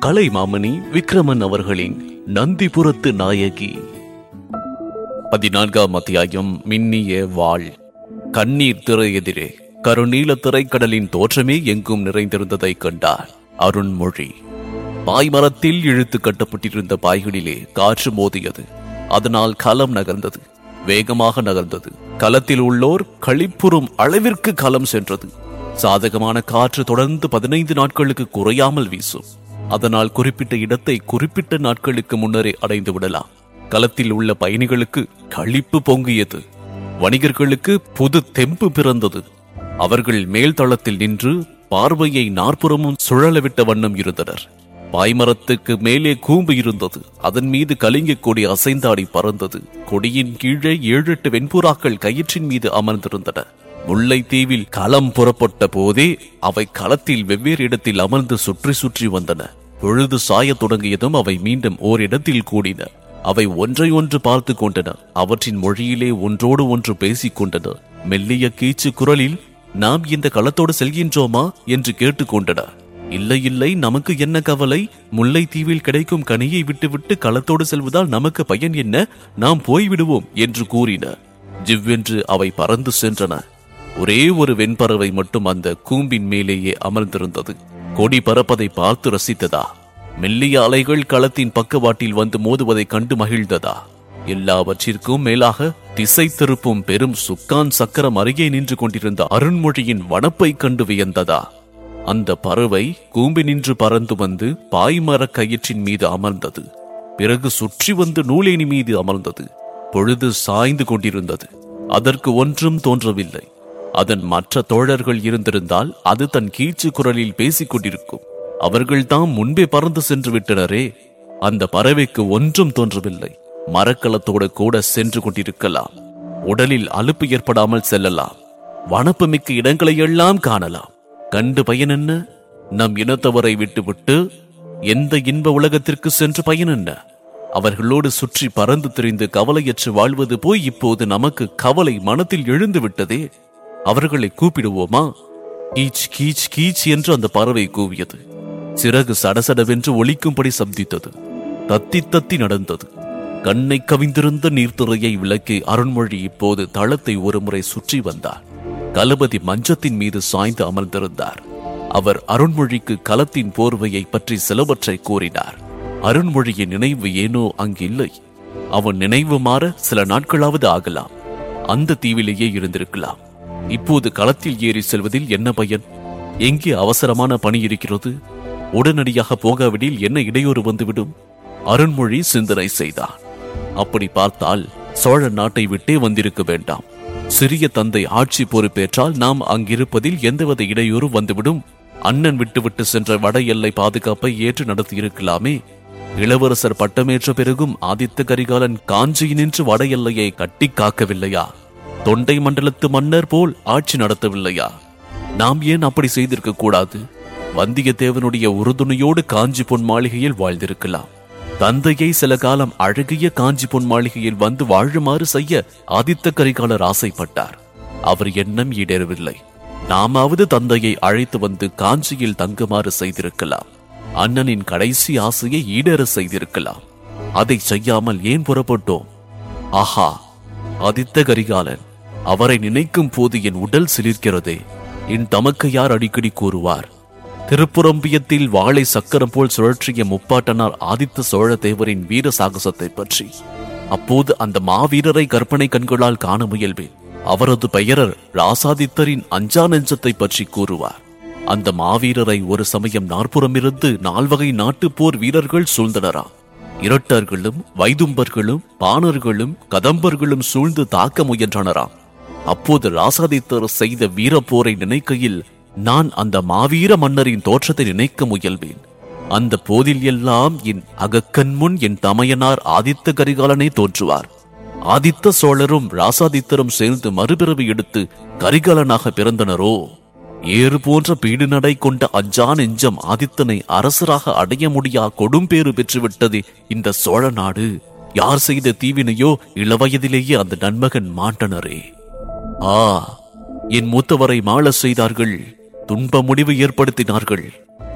கலைமாமணி விக்ரமன் அவர்களின் நந்திபுரத்து நாயகி பதினான்காம் அத்தியாயம் மின்னிய வாள் கண்ணீர் திரை எதிரே கருநீல திரைக்கடலின் தோற்றமே எங்கும் நிறைந்திருந்ததைக் கண்டார் அருண்மொழி பாய்மரத்தில் இழுத்து கட்டப்பட்டிருந்த பாய்களிலே காற்று மோதியது அதனால் களம் நகர்ந்தது வேகமாக நகர்ந்தது களத்தில் உள்ளோர் களிப்புறும் அளவிற்கு களம் சென்றது சாதகமான காற்று தொடர்ந்து பதினைந்து நாட்களுக்கு குறையாமல் வீசும் அதனால் குறிப்பிட்ட இடத்தை குறிப்பிட்ட நாட்களுக்கு முன்னரே அடைந்து விடலாம் களத்தில் உள்ள பயணிகளுக்கு களிப்பு பொங்கியது வணிகர்களுக்கு புது தெம்பு பிறந்தது அவர்கள் மேல் தளத்தில் நின்று பார்வையை நாற்புறமும் சுழலவிட்ட வண்ணம் இருந்தனர் பாய்மரத்துக்கு மேலே கூம்பு இருந்தது அதன் மீது கலிங்க கொடி அசைந்தாடி பறந்தது கொடியின் கீழே ஏழு எட்டு வெண்புறாக்கள் கயிற்றின் மீது அமர்ந்திருந்தன முல்லைத்தீவில் களம் புறப்பட்ட போதே அவை களத்தில் வெவ்வேறு இடத்தில் அமர்ந்து சுற்றி சுற்றி வந்தன பொழுது சாயத் தொடங்கியதும் அவை மீண்டும் ஓரிடத்தில் கூடின அவை ஒன்றை ஒன்று பார்த்து கொண்டன அவற்றின் மொழியிலே ஒன்றோடு ஒன்று பேசிக் கொண்டன மெல்லிய கீச்சு குரலில் நாம் இந்த களத்தோடு செல்கின்றோமா என்று கேட்டுக்கொண்டன இல்லை இல்லை நமக்கு என்ன கவலை முல்லைத்தீவில் கிடைக்கும் கனியை விட்டுவிட்டு களத்தோடு செல்வதால் நமக்கு பயன் என்ன நாம் போய்விடுவோம் என்று கூறின ஜிவ்வென்று அவை பறந்து சென்றன ஒரே ஒரு வெண்பறவை மட்டும் அந்த கூம்பின் மேலேயே அமர்ந்திருந்தது கொடி பறப்பதை பார்த்து ரசித்ததா மெல்லிய அலைகள் களத்தின் பக்கவாட்டில் வந்து மோதுவதைக் கண்டு மகிழ்ந்ததா எல்லாவற்றிற்கும் மேலாக திசை திருப்பும் பெரும் சுக்கான் சக்கரம் அருகே நின்று கொண்டிருந்த அருண்மொழியின் வனப்பை கண்டு வியந்ததா அந்த பறவை கூம்பி நின்று பறந்து வந்து பாய்மரக் கயிற்றின் மீது அமர்ந்தது பிறகு சுற்றி வந்து நூலேணி மீது அமர்ந்தது பொழுது சாய்ந்து கொண்டிருந்தது அதற்கு ஒன்றும் தோன்றவில்லை அதன் மற்ற தோழர்கள் இருந்திருந்தால் அது தன் கீச்சு குரலில் பேசிக் கொண்டிருக்கும் அவர்கள் தாம் முன்பே பறந்து சென்று விட்டனரே அந்த பறவைக்கு ஒன்றும் தோன்றவில்லை மரக்கலத்தோடு கூட சென்று கொண்டிருக்கலாம் உடலில் அலுப்பு ஏற்படாமல் செல்லலாம் வனப்பு மிக்க இடங்களை எல்லாம் காணலாம் கண்டு பயன் என்ன நம் இனத்தவரை விட்டுவிட்டு எந்த இன்ப உலகத்திற்கு சென்று பயன் என்ன அவர்களோடு சுற்றி பறந்து திரிந்து கவலையற்று வாழ்வது போய் இப்போது நமக்கு கவலை மனத்தில் எழுந்து விட்டதே அவர்களை கூப்பிடுவோமா கீச் கீச் கீச் என்று அந்த பறவை கூவியது சிறகு சடசடவென்று ஒலிக்கும்படி சப்தித்தது தத்தி தத்தி நடந்தது கண்ணை கவிந்திருந்த நீர்த்துறையை விளக்கி அருண்மொழி இப்போது தளத்தை ஒருமுறை சுற்றி வந்தார் கலபதி மஞ்சத்தின் மீது சாய்ந்து அமர்ந்திருந்தார் அவர் அருண்மொழிக்கு களத்தின் போர்வையை பற்றி சிலவற்றை கூறினார் அருண்மொழியின் நினைவு ஏனோ அங்கில்லை அவன் நினைவு மாற சில நாட்களாவது ஆகலாம் அந்த தீவிலேயே இருந்திருக்கலாம் இப்போது களத்தில் ஏறி செல்வதில் என்ன பயன் எங்கே அவசரமான பணி இருக்கிறது உடனடியாக போகாவிடில் என்ன இடையூறு வந்துவிடும் அருண்மொழி சிந்தனை செய்தான் அப்படி பார்த்தால் சோழ நாட்டை விட்டே வந்திருக்க வேண்டாம் சிறிய தந்தை ஆட்சி பொறுப்பேற்றால் நாம் அங்கிருப்பதில் எந்தவித இடையூறு வந்துவிடும் அண்ணன் விட்டுவிட்டு சென்ற வட எல்லை பாதுகாப்பை ஏற்று நடத்தியிருக்கலாமே இளவரசர் பட்டமேற்ற பிறகும் ஆதித்த கரிகாலன் காஞ்சியினின்று வட எல்லையை கட்டி காக்கவில்லையா தொண்டை மண்டலத்து மன்னர் போல் ஆட்சி நடத்தவில்லையா நாம் ஏன் அப்படி செய்திருக்க கூடாது வந்தியத்தேவனுடைய உறுதுணையோடு காஞ்சி பொன் மாளிகையில் வாழ்ந்திருக்கலாம் தந்தையை சில காலம் அழகிய காஞ்சி பொன் மாளிகையில் வந்து வாழுமாறு செய்ய ஆதித்த கரிகாலர் ஆசைப்பட்டார் அவர் எண்ணம் ஈடேறவில்லை நாமாவது தந்தையை அழைத்து வந்து காஞ்சியில் தங்குமாறு செய்திருக்கலாம் அண்ணனின் கடைசி ஆசையை ஈடேற செய்திருக்கலாம் அதை செய்யாமல் ஏன் புறப்பட்டோம் ஆஹா ஆதித்த கரிகாலன் அவரை நினைக்கும் போது என் உடல் சிலிர்க்கிறதே என் தமக்கையார் அடிக்கடி கூறுவார் திருப்புறம்பியத்தில் வாளை சக்கரம் போல் சுழற்றிய முப்பாட்டனார் ஆதித்த சோழ தேவரின் வீர சாகசத்தை பற்றி அப்போது அந்த மாவீரரை கற்பனை கண்களால் காண முயல்வேன் அவரது பெயரர் ராசாதித்தரின் அஞ்சா நெஞ்சத்தை பற்றி கூறுவார் அந்த மாவீரரை ஒரு சமயம் நாற்புறமிருந்து நால்வகை நாட்டு போர் வீரர்கள் சூழ்ந்தனரா இரட்டர்களும் வைதும்பர்களும் பாணர்களும் கதம்பர்களும் சூழ்ந்து தாக்க முயன்றனராம் அப்போது ராசாதித்தர் செய்த வீரப்போரை நினைக்கையில் நான் அந்த மாவீர மன்னரின் தோற்றத்தை நினைக்க முயல்வேன் அந்த போதில் எல்லாம் என் அகக்கண் முன் என் தமையனார் ஆதித்த கரிகாலனே தோன்றுவார் ஆதித்த சோழரும் ராசாதித்தரும் சேர்ந்து மறுபிறவி எடுத்து கரிகாலனாக பிறந்தனரோ ஏறு போன்ற பீடு நடை கொண்ட அஞ்சா நெஞ்சம் ஆதித்தனை அரசராக அடைய முடியா கொடும்பேறு பெற்றுவிட்டது இந்த சோழ நாடு யார் செய்த தீவினையோ இளவயதிலேயே அந்த நன்மகன் மாண்டனரே ஆ என் மூத்தவரை மாள செய்தார்கள் துன்ப முடிவு ஏற்படுத்தினார்கள்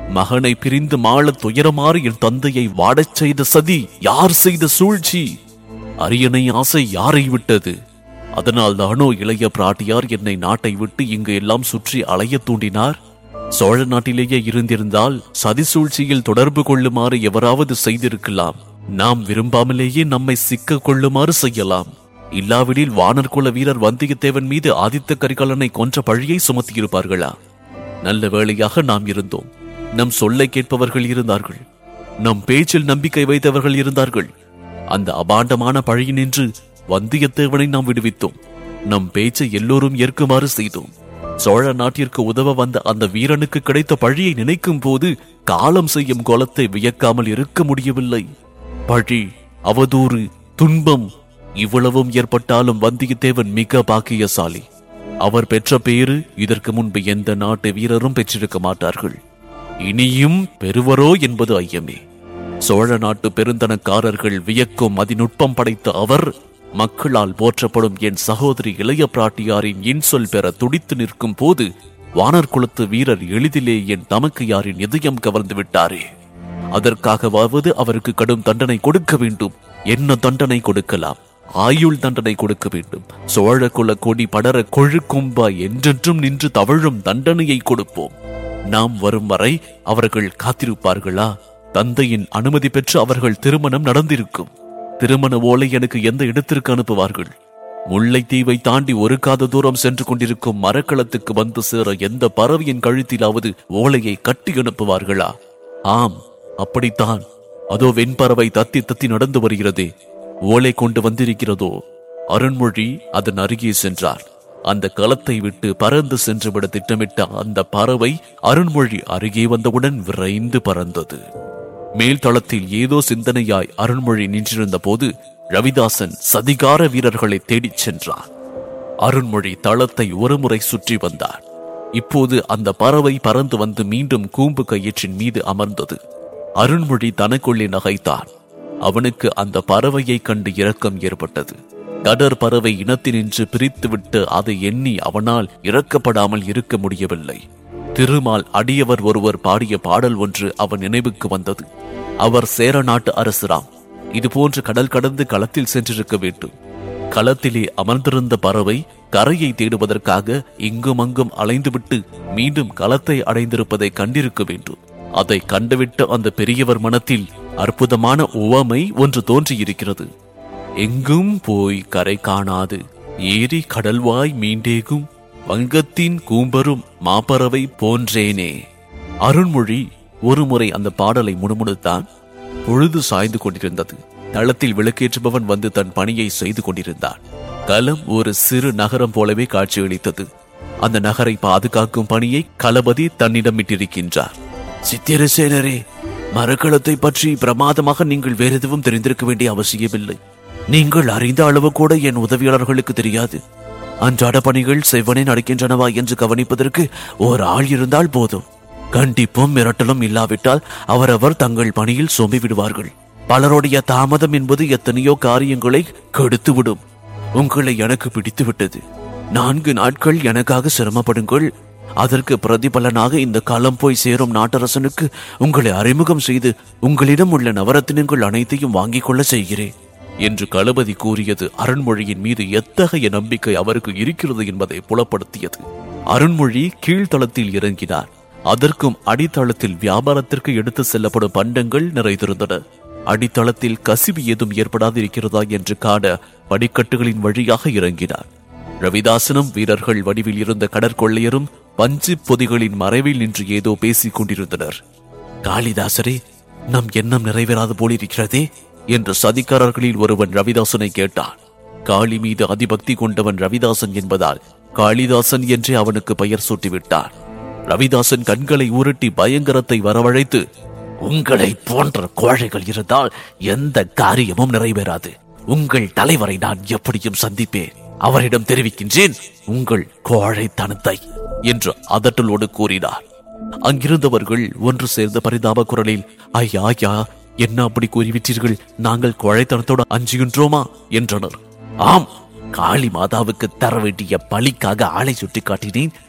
மகனை பிரிந்து மாள துயரமாறு என் தந்தையை வாடச் செய்த சதி யார் செய்த சூழ்ச்சி அரியணை ஆசை யாரை விட்டது அதனால் தானோ இளைய பிராட்டியார் என்னை நாட்டை விட்டு இங்கு எல்லாம் சுற்றி அலைய தூண்டினார் சோழ நாட்டிலேயே இருந்திருந்தால் சதி சூழ்ச்சியில் தொடர்பு கொள்ளுமாறு எவராவது செய்திருக்கலாம் நாம் விரும்பாமலேயே நம்மை சிக்க கொள்ளுமாறு செய்யலாம் இல்லாவிடில் வானர் குல வீரர் வந்தியத்தேவன் மீது ஆதித்த கரிகாலனை கொன்ற பழியை சுமத்தியிருப்பார்களா நல்ல வேளையாக நாம் இருந்தோம் நம் சொல்லை கேட்பவர்கள் இருந்தார்கள் நம் பேச்சில் நம்பிக்கை வைத்தவர்கள் இருந்தார்கள் அந்த அபாண்டமான பழியினின்று வந்தியத்தேவனை நாம் விடுவித்தோம் நம் பேச்சை எல்லோரும் ஏற்குமாறு செய்தோம் சோழ நாட்டிற்கு உதவ வந்த அந்த வீரனுக்கு கிடைத்த பழியை நினைக்கும் போது காலம் செய்யும் கோலத்தை வியக்காமல் இருக்க முடியவில்லை பழி அவதூறு துன்பம் இவ்வளவும் ஏற்பட்டாலும் வந்தியத்தேவன் மிக பாக்கியசாலி அவர் பெற்ற பேரு இதற்கு முன்பு எந்த நாட்டு வீரரும் பெற்றிருக்க மாட்டார்கள் இனியும் பெறுவரோ என்பது ஐயமே சோழ நாட்டு பெருந்தனக்காரர்கள் வியக்கும் அதிநுட்பம் படைத்த அவர் மக்களால் போற்றப்படும் என் சகோதரி இளைய பிராட்டியாரின் இன்சொல் பெற துடித்து நிற்கும் போது வானர் குலத்து வீரர் எளிதிலே என் தமக்கையாரின் இதயம் கவர்ந்து விட்டாரே அதற்காகவாவது அவருக்கு கடும் தண்டனை கொடுக்க வேண்டும் என்ன தண்டனை கொடுக்கலாம் ஆயுள் தண்டனை கொடுக்க வேண்டும் சோழ குல கொடி படர கொழுக்கும்பா என்றென்றும் நின்று தவழும் தண்டனையை கொடுப்போம் நாம் வரும் வரை அவர்கள் காத்திருப்பார்களா தந்தையின் அனுமதி பெற்று அவர்கள் திருமணம் நடந்திருக்கும் திருமண ஓலை எனக்கு எந்த இடத்திற்கு அனுப்புவார்கள் முல்லைத்தீவை தாண்டி ஒரு காத தூரம் சென்று கொண்டிருக்கும் மரக்களத்துக்கு வந்து சேர எந்த பறவையின் கழுத்திலாவது ஓலையை கட்டி அனுப்புவார்களா ஆம் அப்படித்தான் அதோ வெண்பறவை தத்தி தத்தி நடந்து வருகிறதே ஓலை கொண்டு வந்திருக்கிறதோ அருண்மொழி அதன் அருகே சென்றார் அந்த களத்தை விட்டு பறந்து சென்றுவிட திட்டமிட்ட அந்த பறவை அருண்மொழி அருகே வந்தவுடன் விரைந்து பறந்தது மேல் தளத்தில் ஏதோ சிந்தனையாய் அருண்மொழி நின்றிருந்த போது ரவிதாசன் சதிகார வீரர்களை தேடிச் சென்றார் அருண்மொழி தளத்தை ஒருமுறை சுற்றி வந்தார் இப்போது அந்த பறவை பறந்து வந்து மீண்டும் கூம்பு கயிற்றின் மீது அமர்ந்தது அருண்மொழி தனக்குள்ளே நகைத்தான் அவனுக்கு அந்த பறவையை கண்டு இரக்கம் ஏற்பட்டது கடற் பறவை இனத்தினின்று பிரித்துவிட்டு அதை எண்ணி அவனால் இறக்கப்படாமல் இருக்க முடியவில்லை திருமால் அடியவர் ஒருவர் பாடிய பாடல் ஒன்று அவன் நினைவுக்கு வந்தது அவர் சேர நாட்டு அரசராம் இதுபோன்று கடல் கடந்து களத்தில் சென்றிருக்க வேண்டும் களத்திலே அமர்ந்திருந்த பறவை கரையை தேடுவதற்காக இங்கும் அங்கும் அலைந்துவிட்டு மீண்டும் களத்தை அடைந்திருப்பதை கண்டிருக்க வேண்டும் அதை கண்டுவிட்ட அந்த பெரியவர் மனத்தில் அற்புதமான உவமை ஒன்று தோன்றியிருக்கிறது எங்கும் போய் கரை காணாது ஏரி கடல்வாய் மீண்டேகும் வங்கத்தின் கூம்பரும் மாப்பறவை போன்றேனே அருண்மொழி ஒருமுறை அந்த பாடலை முணுமுணுத்தான் பொழுது சாய்ந்து கொண்டிருந்தது தளத்தில் விளக்கேற்றுபவன் வந்து தன் பணியை செய்து கொண்டிருந்தான் களம் ஒரு சிறு நகரம் போலவே காட்சியளித்தது அந்த நகரை பாதுகாக்கும் பணியை களபதி தன்னிடமிட்டிருக்கின்றார் சித்திரசேனரே மரக்களத்தை பற்றி பிரமாதமாக நீங்கள் வேறு எதுவும் தெரிந்திருக்க வேண்டிய அவசியமில்லை நீங்கள் அறிந்த அளவு கூட என் உதவியாளர்களுக்கு தெரியாது அன்றாட பணிகள் செவ்வனே நடக்கின்றனவா என்று கவனிப்பதற்கு ஒரு ஆள் இருந்தால் போதும் கண்டிப்பும் மிரட்டலும் இல்லாவிட்டால் அவரவர் தங்கள் பணியில் சோம்பி விடுவார்கள் பலருடைய தாமதம் என்பது எத்தனையோ காரியங்களை கெடுத்துவிடும் உங்களை எனக்கு பிடித்து விட்டது நான்கு நாட்கள் எனக்காக சிரமப்படுங்கள் அதற்கு பிரதிபலனாக இந்த காலம் போய் சேரும் நாட்டரசனுக்கு உங்களை அறிமுகம் செய்து உங்களிடம் உள்ள நவரத்தினங்கள் அனைத்தையும் வாங்கிக் கொள்ள செய்கிறேன் என்று களபதி கூறியது அருண்மொழியின் மீது எத்தகைய நம்பிக்கை அவருக்கு இருக்கிறது என்பதை புலப்படுத்தியது அருண்மொழி கீழ்த்தளத்தில் இறங்கினார் அதற்கும் அடித்தளத்தில் வியாபாரத்திற்கு எடுத்து செல்லப்படும் பண்டங்கள் நிறைந்திருந்தன அடித்தளத்தில் கசிவு ஏதும் ஏற்படாதிருக்கிறதா என்று காண படிக்கட்டுகளின் வழியாக இறங்கினார் ரவிதாசனும் வீரர்கள் வடிவில் இருந்த கடற்கொள்ளையரும் பஞ்சு பொதிகளின் மறைவில் நின்று ஏதோ பேசிக் கொண்டிருந்தனர் காளிதாசரே நம் எண்ணம் நிறைவேறாது போலிருக்கிறதே என்று சதிகாரர்களில் ஒருவன் ரவிதாசனை கேட்டான் காளி மீது அதிபக்தி கொண்டவன் ரவிதாசன் என்பதால் காளிதாசன் என்றே அவனுக்கு பெயர் சூட்டிவிட்டான் ரவிதாசன் கண்களை உருட்டி பயங்கரத்தை வரவழைத்து உங்களை போன்ற கோழைகள் இருந்தால் எந்த காரியமும் நிறைவேறாது உங்கள் தலைவரை நான் எப்படியும் சந்திப்பேன் அவரிடம் தெரிவிக்கின்றேன் உங்கள் கோழைத்தனத்தை என்று அதட்டலோடு கூறினார் அங்கிருந்தவர்கள் ஒன்று சேர்ந்த பரிதாப குரலில் ஐயா ஐயா என்ன அப்படி கூறிவிட்டீர்கள் நாங்கள் கோழைத்தனத்தோடு அஞ்சுகின்றோமா என்றனர் ஆம் காளி மாதாவுக்கு தர வேண்டிய பலிக்காக ஆளை சுட்டி காட்டினேன்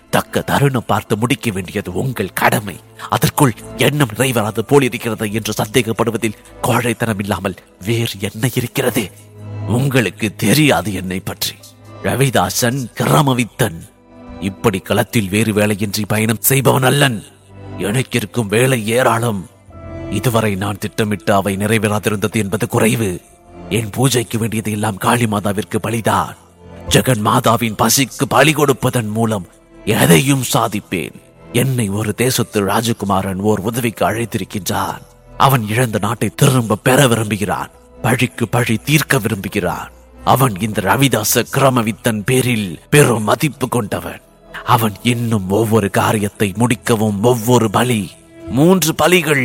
தக்க தருணம் பார்த்து முடிக்க வேண்டியது உங்கள் கடமை அதற்குள் எண்ணம் நிறைவேறாது போல் இருக்கிறது என்று சந்தேகப்படுவதில் கோழைத்தனம் இல்லாமல் வேறு என்ன இருக்கிறது உங்களுக்கு தெரியாது என்னை பற்றி ரவிதாசன் கிராமவித்தன் இப்படி களத்தில் வேறு வேலையின்றி பயணம் செய்பவன் அல்லன் எனக்கு இருக்கும் வேலை ஏராளம் இதுவரை நான் திட்டமிட்டு அவை நிறைவேறாதிருந்தது என்பது குறைவு என் பூஜைக்கு வேண்டியது எல்லாம் காளி மாதாவிற்கு பலிதான் ஜெகன் மாதாவின் பசிக்கு பலி கொடுப்பதன் மூலம் எதையும் சாதிப்பேன் என்னை ஒரு தேசத்து ராஜகுமாரன் ஓர் உதவிக்கு அழைத்திருக்கின்றான் அவன் இழந்த நாட்டை திரும்ப பெற விரும்புகிறான் பழிக்கு பழி தீர்க்க விரும்புகிறான் அவன் இந்த ரவிதாச கிரமவித்தன் பேரில் பெரும் மதிப்பு கொண்டவன் அவன் இன்னும் ஒவ்வொரு காரியத்தை முடிக்கவும் ஒவ்வொரு பலி மூன்று பலிகள்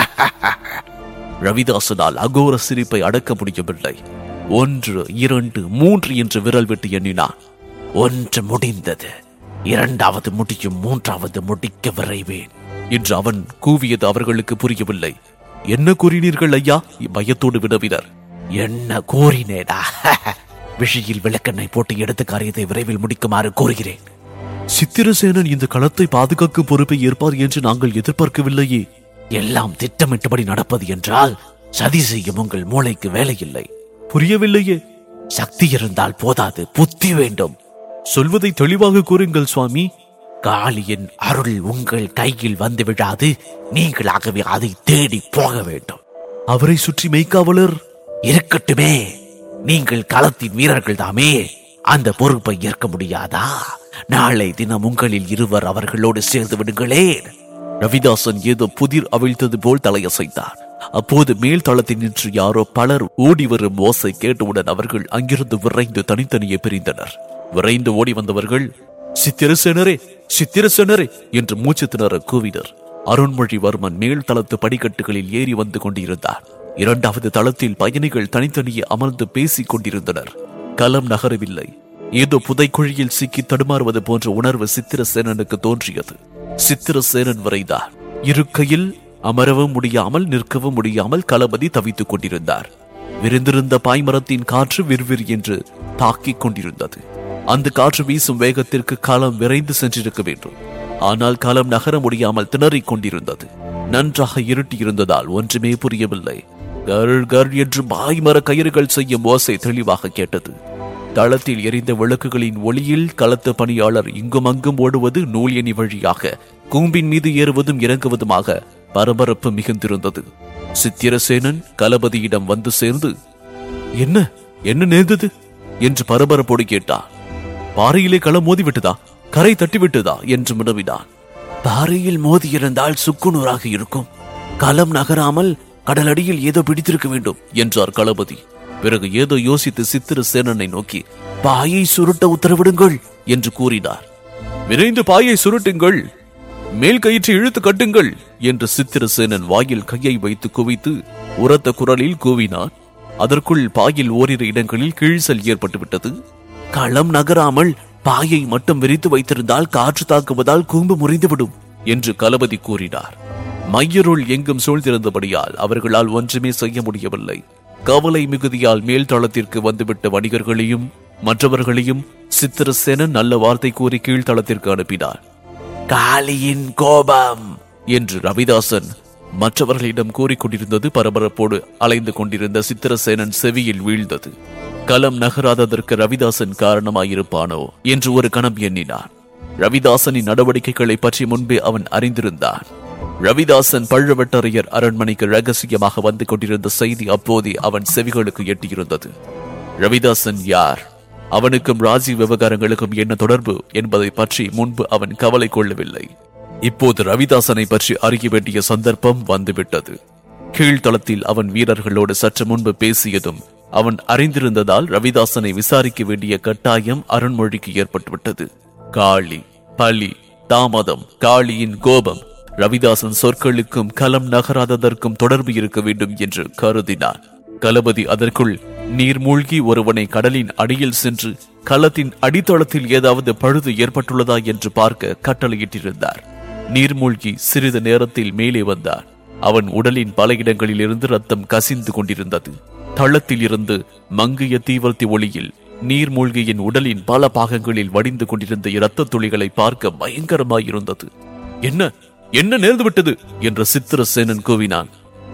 ரவிதாசனால் அகோர சிரிப்பை அடக்க முடியவில்லை ஒன்று இரண்டு மூன்று என்று விரல் விட்டு எண்ணினான் ஒன்று முடிந்தது இரண்டாவது முடியும் மூன்றாவது முடிக்க விரைவேன் என்று அவன் கூவியது அவர்களுக்கு புரியவில்லை என்ன கூறினீர்கள் ஐயா பயத்தோடு வினவினர் என்ன கூறினேடா விஷயில் விளக்கெண்ணை போட்டு எடுத்த காரியத்தை விரைவில் முடிக்குமாறு கூறுகிறேன் சித்திரசேனன் இந்த களத்தை பாதுகாக்கும் பொறுப்பை ஏற்பார் என்று நாங்கள் எதிர்பார்க்கவில்லையே எல்லாம் திட்டமிட்டபடி நடப்பது என்றால் சதி செய்யும் உங்கள் மூளைக்கு வேலை இல்லை புரியவில்லையே சக்தி இருந்தால் போதாது புத்தி வேண்டும் சொல்வதை தெளிவாக கூறுங்கள் சுவாமி காளியின் அருள் உங்கள் கையில் வந்து விடாது நீங்களாகவே அதை தேடி போக வேண்டும் அவரை சுற்றி மெய்க்காவலர் இருக்கட்டுமே நீங்கள் களத்தின் வீரர்கள் தாமே அந்த பொறுப்பை ஏற்க முடியாதா நாளை தினம் உங்களில் இருவர் அவர்களோடு சேர்ந்து விடுங்களேன் ரவிதாசன் ஏதோ புதிர் அவிழ்த்தது போல் தலையசைத்தார் அப்போது மேல் தளத்தில் நின்று யாரோ பலர் ஓடி வரும் ஓசை கேட்டவுடன் அவர்கள் அங்கிருந்து விரைந்து தனித்தனியே பிரிந்தனர் விரைந்து ஓடி வந்தவர்கள் சித்திரசேனரே சித்திரசேனரே என்று மூச்சு திணற கூவினர் அருண்மொழிவர்மன் மேல் தளத்து படிக்கட்டுகளில் ஏறி வந்து கொண்டிருந்தார் இரண்டாவது தளத்தில் பயணிகள் தனித்தனியே அமர்ந்து பேசிக் கொண்டிருந்தனர் களம் நகரவில்லை ஏதோ புதைக்குழியில் சிக்கி தடுமாறுவது போன்ற உணர்வு சித்திரசேனனுக்கு தோன்றியது சித்திரசேனன் வரைந்தார் இருக்கையில் அமரவும் முடியாமல் நிற்கவும் முடியாமல் களபதி தவித்துக் கொண்டிருந்தார் விரிந்திருந்த பாய்மரத்தின் காற்று விறுவிறு என்று தாக்கிக் கொண்டிருந்தது அந்த காற்று வீசும் வேகத்திற்கு களம் விரைந்து சென்றிருக்க வேண்டும் ஆனால் களம் நகர முடியாமல் திணறிக் கொண்டிருந்தது நன்றாக இருட்டியிருந்ததால் ஒன்றுமே புரியவில்லை கர் கர் என்று பாய்மர கயிறுகள் செய்யும் ஓசை தெளிவாக கேட்டது தளத்தில் எரிந்த விளக்குகளின் ஒளியில் களத்து பணியாளர் இங்கும் அங்கும் ஓடுவது நூல் எணி வழியாக கூம்பின் மீது ஏறுவதும் இறங்குவதுமாக பரபரப்பு மிகுந்திருந்தது சித்திரசேனன் களபதியிடம் வந்து சேர்ந்து என்ன என்ன நேர்ந்தது என்று பரபரப்போடு கேட்டார் பாறையிலே களம் மோதி விட்டதா கரை தட்டி விட்டதா என்று வினவினான் பாறையில் மோதியிருந்தால் சுக்குநூறாக இருக்கும் களம் நகராமல் கடலடியில் ஏதோ பிடித்திருக்க வேண்டும் என்றார் களபதி பிறகு ஏதோ யோசித்து சித்திரசேனனை நோக்கி பாயை சுருட்ட உத்தரவிடுங்கள் என்று கூறினார் விரைந்து பாயை சுருட்டுங்கள் மேல் கயிற்று இழுத்து கட்டுங்கள் என்று சித்திரசேனன் வாயில் கையை வைத்து குவித்து உரத்த குரலில் கூவினார் அதற்குள் பாயில் ஓரிரு இடங்களில் கிழிசல் ஏற்பட்டுவிட்டது களம் நகராமல் பாயை மட்டும் விரித்து வைத்திருந்தால் காற்று தாக்குவதால் கூம்பு முறிந்துவிடும் என்று களபதி கூறினார் மையருள் எங்கும் சூழ்ந்திருந்தபடியால் அவர்களால் ஒன்றுமே செய்ய முடியவில்லை கவலை மிகுதியால் மேல் தளத்திற்கு வந்துவிட்ட வணிகர்களையும் மற்றவர்களையும் சித்திரசேனன் நல்ல வார்த்தை கூறி கீழ்த்தளத்திற்கு அனுப்பினார் காளியின் கோபம் என்று ரவிதாசன் மற்றவர்களிடம் கூறிக்கொண்டிருந்தது பரபரப்போடு அலைந்து கொண்டிருந்த சித்திரசேனன் செவியில் வீழ்ந்தது களம் நகராததற்கு ரவிதாசன் காரணமாயிருப்பானோ என்று ஒரு கணம் எண்ணினான் ரவிதாசனின் நடவடிக்கைகளை பற்றி முன்பே அவன் அறிந்திருந்தான் ரவிதாசன் பழுவட்டரையர் அரண்மனைக்கு ரகசியமாக வந்து கொண்டிருந்த செய்தி அப்போதே அவன் செவிகளுக்கு எட்டியிருந்தது ரவிதாசன் யார் அவனுக்கும் ராஜி விவகாரங்களுக்கும் என்ன தொடர்பு என்பதை பற்றி முன்பு அவன் கவலை கொள்ளவில்லை இப்போது ரவிதாசனை பற்றி அறிய வேண்டிய சந்தர்ப்பம் வந்துவிட்டது கீழ்த்தளத்தில் அவன் வீரர்களோடு சற்று முன்பு பேசியதும் அவன் அறிந்திருந்ததால் ரவிதாசனை விசாரிக்க வேண்டிய கட்டாயம் அருண்மொழிக்கு ஏற்பட்டுவிட்டது காளி பலி தாமதம் காளியின் கோபம் ரவிதாசன் சொற்களுக்கும் களம் நகராததற்கும் தொடர்பு இருக்க வேண்டும் என்று கருதினான் களபதி அதற்குள் நீர் மூழ்கி ஒருவனை கடலின் அடியில் சென்று களத்தின் அடித்தளத்தில் ஏதாவது பழுது ஏற்பட்டுள்ளதா என்று பார்க்க கட்டளையிட்டிருந்தார் நீர்மூழ்கி சிறிது நேரத்தில் மேலே வந்தார் அவன் உடலின் பல இடங்களில் இருந்து ரத்தம் கசிந்து கொண்டிருந்தது தளத்தில் இருந்து மங்கிய தீவர்த்தி ஒளியில் நீர்மூழ்கியின் உடலின் பல பாகங்களில் வடிந்து கொண்டிருந்த இரத்த துளிகளை பார்க்க பயங்கரமாயிருந்தது என்ன என்ன நேர்ந்து விட்டது என்று சித்திரசேனன் கூவினான்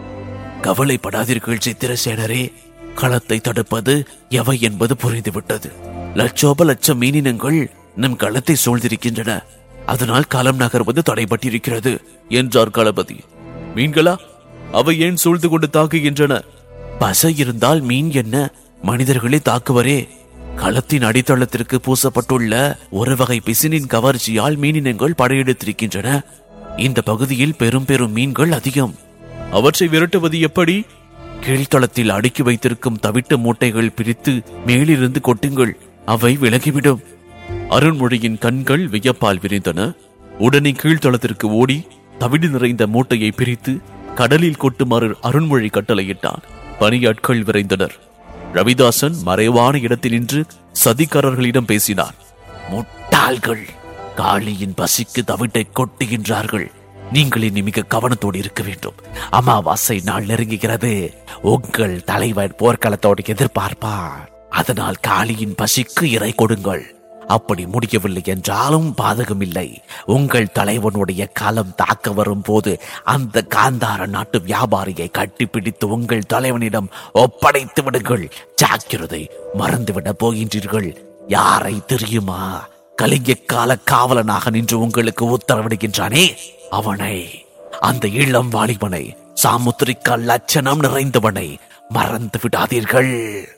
கவலைப்படாதீர்கள் சித்திரசேனரே களத்தை தடுப்பது எவை என்பது புரிந்துவிட்டது லட்சோப லட்சம் மீனினங்கள் நம் களத்தை சூழ்ந்திருக்கின்றன அதனால் களம் நகர்வது தடைபட்டிருக்கிறது என்றார் களபதி மீன்களா அவை ஏன் சூழ்ந்து கொண்டு தாக்குகின்றன பசை இருந்தால் மீன் என்ன மனிதர்களை தாக்குவரே களத்தின் அடித்தளத்திற்கு பூசப்பட்டுள்ள ஒரு வகை பிசினின் கவர்ச்சியால் மீனினங்கள் படையெடுத்திருக்கின்றன இந்த பகுதியில் பெரும் பெரும் மீன்கள் அதிகம் அவற்றை விரட்டுவது எப்படி கீழ்த்தளத்தில் அடுக்கி வைத்திருக்கும் தவிட்டு மூட்டைகள் பிரித்து மேலிருந்து கொட்டுங்கள் அவை விலகிவிடும் அருண்மொழியின் கண்கள் வியப்பால் விரிந்தன உடனே கீழ்த்தளத்திற்கு ஓடி தவிடு நிறைந்த மூட்டையை பிரித்து கடலில் கொட்டுமாறு அருண்மொழி கட்டளையிட்டான் பணியாட்கள் விரைந்தனர் ரவிதாசன் மறைவான இடத்தில் நின்று சதிகாரர்களிடம் பேசினார் முட்டாள்கள் காளியின் பசிக்கு தவிட்டை கொட்டுகின்றார்கள் நீங்கள் இனி மிக கவனத்தோடு இருக்க வேண்டும் அமாவாசை நாள் நெருங்குகிறது உங்கள் தலைவன் போர்க்களத்தோடு எதிர்பார்ப்பார் அதனால் காளியின் பசிக்கு இறை கொடுங்கள் அப்படி முடியவில்லை என்றாலும் பாதகமில்லை உங்கள் தலைவனுடைய காலம் தாக்க வரும் போது அந்த காந்தார நாட்டு வியாபாரியை கட்டிப்பிடித்து உங்கள் தலைவனிடம் ஒப்படைத்து விடுங்கள் ஜாக்கிரதை மறந்துவிடப் போகின்றீர்கள் யாரை தெரியுமா கலிங்க கால காவலனாக நின்று உங்களுக்கு உத்தரவிடுகின்றானே அவனை அந்த இளம் வாலிபனை சாமுத்திரிக்கா லட்சணம் நிறைந்தவனை மறந்து விடாதீர்கள்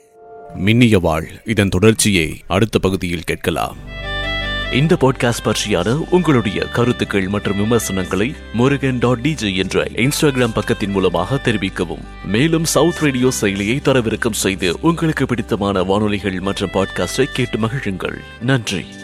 மின்னிய வாழ் இதன் தொடர்ச்சியை அடுத்த பகுதியில் கேட்கலாம் இந்த பாட்காஸ்ட் பற்றியான உங்களுடைய கருத்துக்கள் மற்றும் விமர்சனங்களை முருகன் டாட் டிஜே என்ற இன்ஸ்டாகிராம் பக்கத்தின் மூலமாக தெரிவிக்கவும் மேலும் சவுத் ரேடியோ செயலியை தரவிறக்கம் செய்து உங்களுக்கு பிடித்தமான வானொலிகள் மற்றும் பாட்காஸ்டை கேட்டு மகிழுங்கள் நன்றி